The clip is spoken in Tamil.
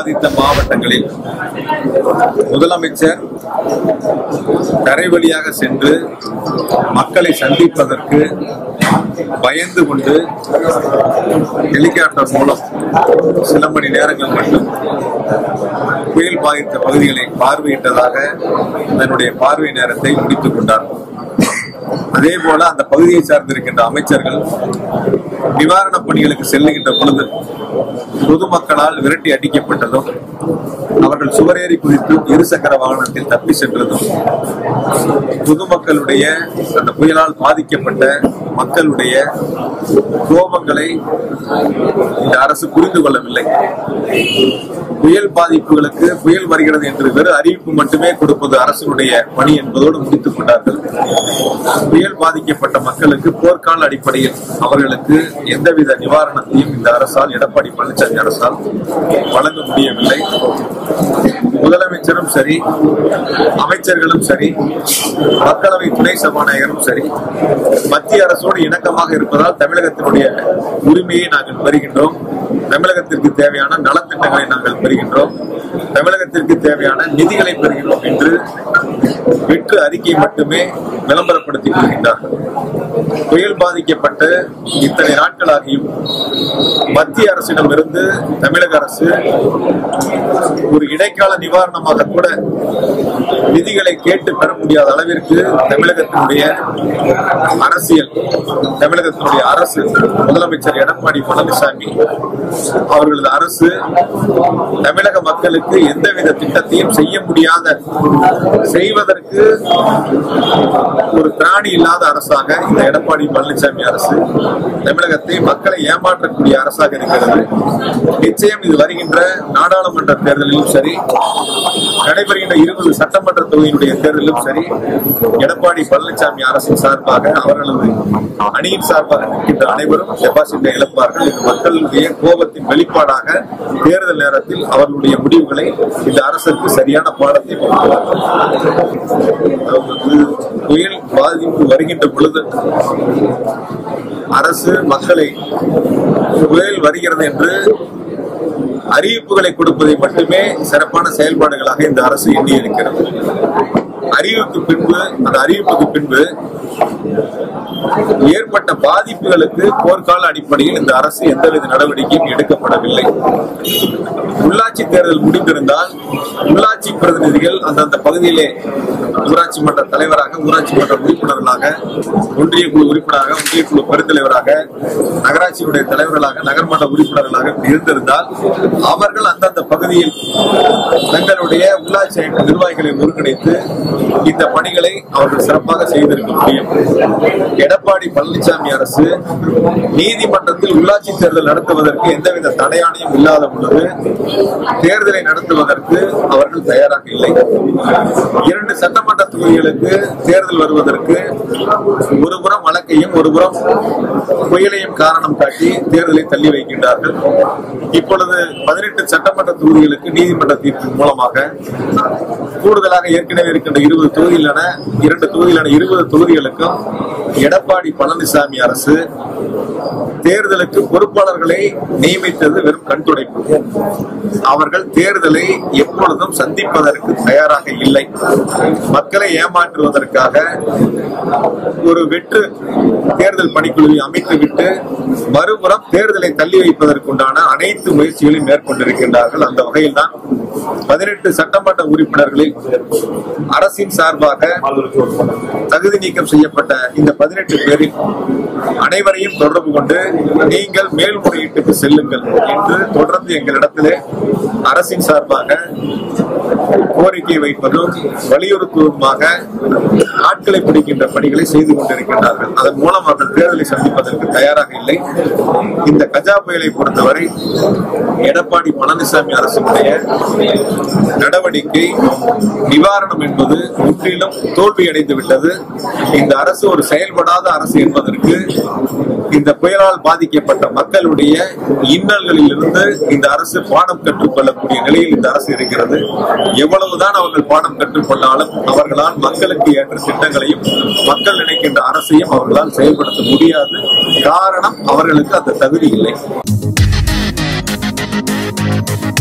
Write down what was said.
பாதித்த மாவட்டங்களில் முதலமைச்சர் தரை வழியாக சென்று மக்களை சந்திப்பதற்கு பயந்து கொண்டு ஹெலிகாப்டர் மூலம் சில மணி நேரங்கள் மட்டும் புயல் பாதித்த பகுதிகளை பார்வையிட்டதாக தன்னுடைய பார்வை நேரத்தை முடித்துக் கொண்டார் அதே போல அந்த பகுதியை சார்ந்திருக்கின்ற அமைச்சர்கள் நிவாரணப் பணிகளுக்கு செல்லுகின்ற பொழுது பொதுமக்களால் விரட்டி அடிக்கப்பட்டதும் அவர்கள் சுவரேறி குதித்து இருசக்கர வாகனத்தில் தப்பி சென்றதும் பொதுமக்களுடைய அந்த புயலால் பாதிக்கப்பட்ட மக்களுடைய கோபங்களை இந்த அரசு புரிந்து கொள்ளவில்லை புயல் பாதிப்புகளுக்கு புயல் வருகிறது என்று வெறும் அறிவிப்பு மட்டுமே கொடுப்பது அரசினுடைய பணி என்பதோடு முடித்துக் கொண்டார்கள் புயல் பாதிக்கப்பட்ட மக்களுக்கு போர்க்கால அடிப்படையில் அவர்களுக்கு எந்தவித நிவாரணத்தையும் இந்த அரசால் எடப்பாடி பழனிசாமி அரசால் வழங்க முடியவில்லை முதலமைச்சரும் சரி அமைச்சர்களும் சரி மக்களவை துணை சபாநாயகரும் சரி மத்திய அரசோடு இணக்கமாக இருப்பதால் தமிழகத்தினுடைய உரிமையை நாங்கள் பெறுகின்றோம் தமிழகத்திற்கு தேவையான நலத்திட்டங்களை நாங்கள் பெறுகின்றோம் தமிழகத்திற்கு தேவையான நிதிகளை பெறுகின்றோம் என்று வெற்று அறிக்கை மட்டுமே விளம்பரப்படுத்திக் கொள்கின்றார்கள் புயல் பாதிக்கப்பட்டு இத்தனை நாட்களாகியும் மத்திய அரசிடமிருந்து தமிழக அரசு ஒரு இடைக்கால நிவாரணமாக கூட நிதிகளை கேட்டு பெற முடியாத அளவிற்கு தமிழகத்தினுடைய அரசியல் தமிழகத்தினுடைய அரசு முதலமைச்சர் எடப்பாடி பழனிசாமி அவர்களது அரசு தமிழக மக்களுக்கு எந்தவித திட்டத்தையும் செய்ய முடியாத செய்வதற்கு ஒரு திராணி இல்லாத அரசாக இந்த எடப்பாடி பழனிசாமி அரசு தமிழகத்தை மக்களை ஏமாற்றக்கூடிய அரசாக இருக்கிறது நிச்சயம் இது வருகின்ற நாடாளுமன்ற தேர்தலிலும் சரி நடைபெறுகின்ற இருபது சட்டமன்ற தொகுதியினுடைய தேர்தலிலும் சரி எடப்பாடி பழனிசாமி அரசின் சார்பாக அவர்களது அணியின் சார்பாக நிற்கின்ற அனைவரும் டெபாசிட்டை இழப்பார்கள் இது மக்களுடைய கோபத்தின் வெளிப்பாடாக தேர்தல் நேரத்தில் அவர்களுடைய முடிவுகளை இந்த அரசுக்கு சரியான பாடத்தை கொடுக்கிறார்கள் அதாவது புயல் பாதிப்பு வருகின்ற பொழுது அரசு மக்களை புயல் வருகிறது என்று அறிவிப்புகளை கொடுப்பதை மட்டுமே சிறப்பான செயல்பாடுகளாக இந்த அரசு எண்ணி இருக்கிறது அறிவிப்பு பின்பு அந்த அறிவிப்புக்கு பின்பு ஏற்பட்ட பாதிப்புகளுக்கு போர்க்கால அடிப்படையில் இந்த அரசு எந்தவித நடவடிக்கையும் எடுக்கப்படவில்லை உள்ளாட்சி தேர்தல் முடிந்திருந்தால் உள்ளாட்சி பிரதிநிதிகள் அந்தந்த பகுதியிலே ஊராட்சி மன்ற தலைவராக ஊராட்சி மன்ற உறுப்பினர்களாக ஒன்றிய குழு உறுப்பினராக ஒன்றிய குழு பெருந்தலைவராக நகராட்சியுடைய தலைவர்களாக நகர்மன்ற உறுப்பினர்களாக இருந்திருந்தால் அவர்கள் அந்தந்த பகுதியில் தங்களுடைய உள்ளாட்சி அமைப்பு நிர்வாகிகளை ஒருங்கிணைத்து இந்த பணிகளை அவர்கள் சிறப்பாக செய்திருக்க முடியும் எடப்பாடி பழனிசாமி அரசு நீதிமன்றத்தில் உள்ளாட்சி தேர்தல் நடத்துவதற்கு எந்தவித தடையாணையும் இல்லாத பொழுது தேர்தலை நடத்துவதற்கு அவர்கள் தயாராக இல்லை இரண்டு சட்டமன்ற தொகுதிகளுக்கு தேர்தல் வருவதற்கு ஒருபுறம் வழக்கையும் ஒருபுறம் புயலையும் காரணம் காட்டி தேர்தலை தள்ளி வைக்கின்றார்கள் இப்பொழுது பதினெட்டு சட்டமன்ற தொகுதிகளுக்கு நீதிமன்ற தீர்ப்பின் மூலமாக கூடுதலாக ஏற்கனவே இருக்கின்ற இருபது தொகுதியிலான இரண்டு தொகுதியிலான இருபது தொகுதிகளுக்கும் எடப்பாடி பழனிசாமி அரசு தேர்தலுக்கு பொறுப்பாளர்களை நியமித்தது வெறும் கண்துடைப்பு அவர்கள் தேர்தலை எப்பொழுதும் சந்திப்பதற்கு தயாராக இல்லை மக்களை ஏமாற்றுவதற்காக ஒரு வெற்று தேர்தல் பணிக்குழுவை அமைத்துவிட்டு மறுபுறம் தேர்தலை தள்ளி வைப்பதற்குண்டான அனைத்து முயற்சிகளையும் மேற்கொண்டிருக்கின்றார்கள் அந்த வகையில் தான் பதினெட்டு சட்டமன்ற உறுப்பினர்களில் அரசின் சார்பாக தகுதி நீக்கம் செய்யப்பட்ட இந்த பதினெட்டு பேரில் அனைவரையும் தொடர்பு கொண்டு நீங்கள் மேல்முறையீட்டுக்கு செல்லுங்கள் என்று தொடர்ந்து எங்களிடத்திலே அரசின் சார்பாக கோரிக்கை வைப்பதும் வலியுறுத்துவதுமாக ஆட்களை பிடிக்கின்ற பணிகளை செய்து கொண்டிருக்கின்றார்கள் அதன் மூலம் அவர்கள் தேர்தலை சந்திப்பதற்கு தயாராக இல்லை இந்த கஜா புயலை பொறுத்தவரை எடப்பாடி பழனிசாமி அரசுடைய நடவடிக்கை நிவாரணம் என்பது முற்றிலும் தோல்வியடைந்து விட்டது இந்த அரசு ஒரு செயல்படாத அரசு என்பதற்கு இந்த புயலால் பாதிக்கப்பட்ட மக்களுடைய இன்னல்களில் இருந்து இந்த அரசு பாடம் கற்றுக்கொள்ளக்கூடிய நிலையில் இந்த அரசு இருக்கிறது எவ்வளவுதான் அவர்கள் பாடம் கற்றுக்கொண்டாலும் அவர்களால் மக்களுக்கு ஏற்ற திட்டங்களையும் மக்கள் நினைக்கின்ற அரசையும் அவர்களால் செயல்படுத்த முடியாது காரணம் அவர்களுக்கு அந்த தகுதி இல்லை